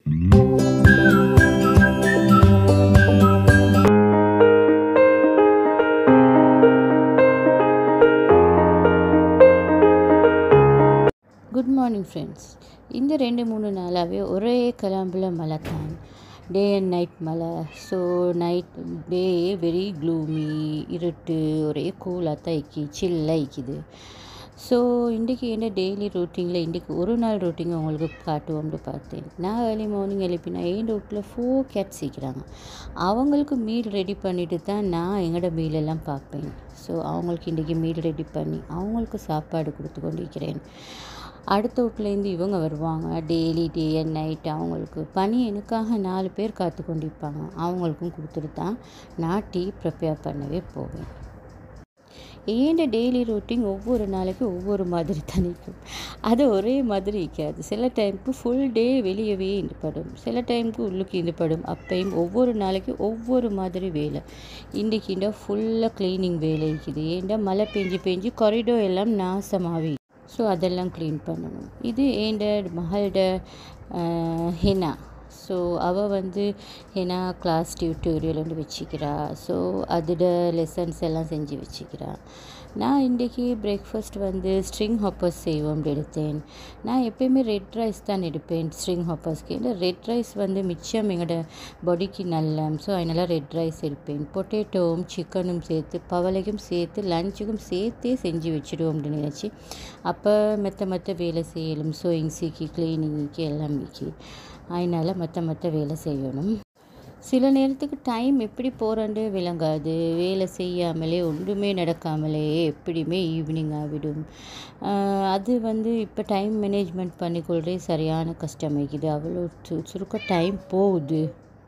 good morning friends இந்த ரெண்டு மூணு நாளாகவே ஒரே கிளம்புல மழை தான் டே அண்ட் நைட் மழை so night day very gloomy இருட்டு ஒரே கூலாக தான் இக்கி சில்லாக இக்குது ஸோ இன்றைக்கி என்ன டெய்லி ரூட்டீனில் இன்றைக்கி ஒரு நாள் ரூட்டீன் உங்களுக்கு காட்டுவோம்னு பார்த்தேன் நான் ஏர்லி மார்னிங் எழுப்பினா என் ரூட்டில் ஃபோர் கேட்ஸ் சீக்கிறாங்க அவங்களுக்கு மீல் ரெடி பண்ணிட்டு தான் நான் எங்களோட மீலெல்லாம் பார்ப்பேன் ஸோ அவங்களுக்கு இன்றைக்கி மீல் ரெடி பண்ணி அவங்களுக்கு சாப்பாடு கொடுத்து கொண்டு இருக்கிறேன் அடுத்த வீட்லேருந்து இவங்க வருவாங்க டெய்லி டே அண்ட் நைட் அவங்களுக்கு பனி எனக்காக நாலு பேர் காத்து கொண்டிருப்பாங்க அவங்களுக்கும் கொடுத்துட்டு தான் நான் டீ ப்ரிப்பேர் பண்ணவே போவேன் ஏண்ட டெய்லி ரொட்டீன் ஒவ்வொரு நாளைக்கு ஒவ்வொரு மாதிரி தான் நிற்கும் அது ஒரே மாதிரி இருக்காது சில டைமுக்கு ஃபுல் டே வெளியவே இருந்துப்படும் சில டைமுக்கு உள்ளுக்கு இருந்துப்படும் அப்பையும் ஒவ்வொரு நாளைக்கு ஒவ்வொரு மாதிரி வேலை இன்றைக்கு இந்த ஃபுல்லாக க்ளீனிங் வேலை இருக்குது ஏண்டா மழை பெஞ்சு பெஞ்சு கொரிடோ எல்லாம் நாசமாகவே ஸோ அதெல்லாம் க்ளீன் பண்ணணும் இது ஏண்ட மகளோட ஹெனா ஸோ அவள் வந்து ஹெனா கிளாஸ் டியூட்டோரியல் வந்து வச்சுக்கிறா ஸோ அதோட லெசன்ஸ் எல்லாம் செஞ்சு வச்சுக்கிறா நான் இன்றைக்கி பிரேக்ஃபாஸ்ட் வந்து ஸ்ட்ரிங் ஹாப்பர்ஸ் செய்வோம் எடுத்தேன் நான் எப்பயுமே ரெட் ரைஸ் தான் எடுப்பேன் ஸ்ட்ரிங் ஹாப்பர்ஸ்க்கு இந்த ரெட் ரைஸ் வந்து மிச்சம் எங்களோட பாடிக்கு நல்ல ஸோ அதனால் ரெட் ரைஸ் எடுப்பேன் பொட்டேட்டோவும் சிக்கனும் சேர்த்து பவளைக்கும் சேர்த்து லஞ்சுக்கும் சேர்த்தே செஞ்சு வச்சுடுவோம்னு நினச்சி அப்போ மெத்த மற்ற வேலை செய்யலும் சோயிங்ஸிக்கு கிளீனிங்க்கு எல்லாமேக்கு அதனால் மற்ற மற்ற வேலை செய்யணும் சில நேரத்துக்கு டைம் எப்படி போகிறண்டு விளங்காது வேலை செய்யாமலே ஒன்றுமே நடக்காமலே எப்படியுமே ஈவினிங் ஆகிடும் அது வந்து இப்போ டைம் மேனேஜ்மெண்ட் பண்ணிக்கொள்றே சரியான கஷ்டமாக்குது அவ்வளோ சு சுருக்க டைம் போகுது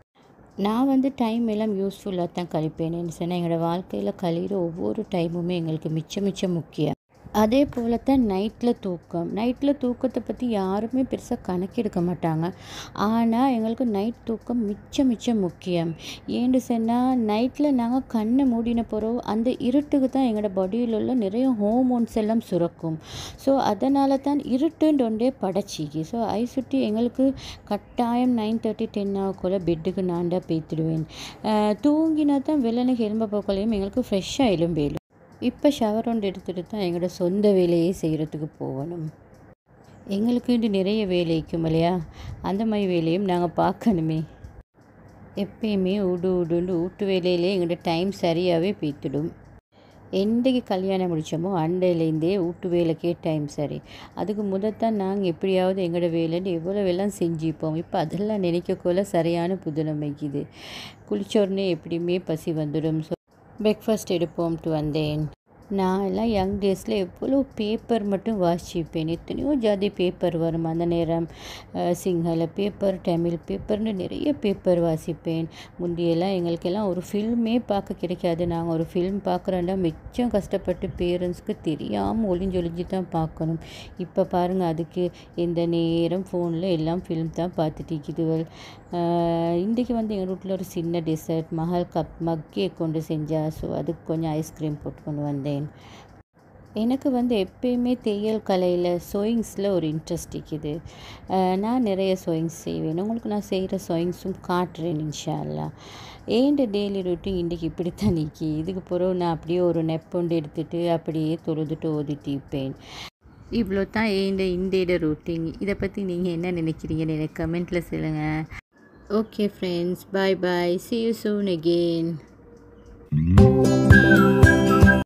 நான் வந்து டைம் எல்லாம் யூஸ்ஃபுல்லாக தான் கழிப்பேன் சொன்னால் எங்களோட வாழ்க்கையில் கழிகிற ஒவ்வொரு டைமுமே எங்களுக்கு மிச்சம் மிச்சம் முக்கியம் அதே போல் தான் நைட்டில் தூக்கம் நைட்டில் தூக்கத்தை பற்றி யாருமே பெருசாக கணக்கெடுக்க மாட்டாங்க ஆனால் எங்களுக்கு நைட் தூக்கம் மிச்சம் மிச்சம் முக்கியம் ஏன்னு சொன்னால் நைட்டில் நாங்கள் கண்ணை மூடின பிறகு அந்த இருட்டுக்கு தான் எங்களோட பாடியில் உள்ள நிறைய ஹோமோன்ஸ் எல்லாம் சுரக்கும் ஸோ அதனால தான் இருட்டுன்னு ஒன்றே படைச்சிக்கு ஸோ ஐ சுட்டி எங்களுக்கு கட்டாயம் நைன் தேர்ட்டி டென் ஆகக்குள்ள பெட்டுக்கு நான்டா பேத்துடுவேன் தூங்கினா தான் வெள்ளனைக்கு எலும்ப போக்கலையும் எங்களுக்கு ஃப்ரெஷ்ஷாக எலும்பேலும் இப்போ ஷவர் ஒன்று எடுத்துகிட்டு தான் எங்களோட சொந்த வேலையை செய்கிறதுக்கு போகணும் எங்களுக்கு இன்று நிறைய வேலை இருக்கும் இல்லையா அந்த மாதிரி வேலையும் நாங்கள் பார்க்கணுமே எப்பயுமே உடு உடுண்டு வீட்டு வேலையிலே எங்களோட டைம் சரியாகவே பீத்துடும் என்றைக்கு கல்யாணம் முடித்தோமோ அண்டையிலேருந்தே வீட்டு வேலைக்கே டைம் சரி அதுக்கு முதத்தான் நாங்கள் எப்படியாவது எங்களோட வேலைன்னு எவ்வளோ எல்லாம் செஞ்சுப்போம் இப்போ அதெல்லாம் நினைக்கக்குள்ள சரியான புதுநமைக்குது குளிச்சோடனே எப்படியுமே பசி வந்துடும் ஸோ பிரேக்ஃபாஸ்ட் எடுப்போம்ட்டு வந்தேன் நான் எல்லாம் யங் டேஸில் எவ்வளோ பேப்பர் மட்டும் வாசிப்பேன் எத்தனையோ ஜாதி பேப்பர் வரும் அந்த நேரம் சிங்கள பேப்பர் தமிழ் பேப்பர்னு நிறைய பேப்பர் வாசிப்பேன் முந்தியெல்லாம் எங்களுக்கெல்லாம் ஒரு ஃபில்மே பார்க்க கிடைக்காது நாங்கள் ஒரு ஃபில்ம் பார்க்குறோன்னா மிச்சம் கஷ்டப்பட்டு பேரண்ட்ஸ்க்கு தெரியாமல் ஒளிஞ்சு ஒளிஞ்சு தான் பார்க்கணும் இப்போ பாருங்கள் அதுக்கு எந்த நேரம் ஃபோனில் எல்லாம் ஃபில்ம் தான் பார்த்துட்டு இருக்குதுவள் இன்றைக்கி வந்து எங்கள் வீட்டில் ஒரு சின்ன டெசர்ட் மஹால் கப் மக்கே கொண்டு செஞ்சா ஸோ அதுக்கு கொஞ்சம் ஐஸ்கிரீம் போட்டு கொண்டு வந்தேன் எனக்கு வந்து எப்பயுமே தையல் கலையில் சோயிங்ஸில் ஒரு இன்ட்ரெஸ்ட் இருக்குது நான் நிறைய சோயிங்ஸ் செய்வேன் உங்களுக்கு நான் செய்கிற சோயிங்ஸும் காட்டுறேன் இன்ஷால்லா ஏண்ட டெய்லி ரொட்டீன் இன்றைக்கி இப்படித்தான் நிற்கி இதுக்கு பிறகு நான் அப்படியே ஒரு நெப்பொண்டு எடுத்துகிட்டு அப்படியே தொழுதுட்டு ஓதிட்டு இருப்பேன் இவ்வளோ தான் ஏண்ட இண்டேட ரூட்டிங் இதை பற்றி நீங்கள் என்ன நினைக்கிறீங்கன்னு எனக்கு கமெண்ட்டில் சொல்லுங்கள் okay friends bye bye see you soon again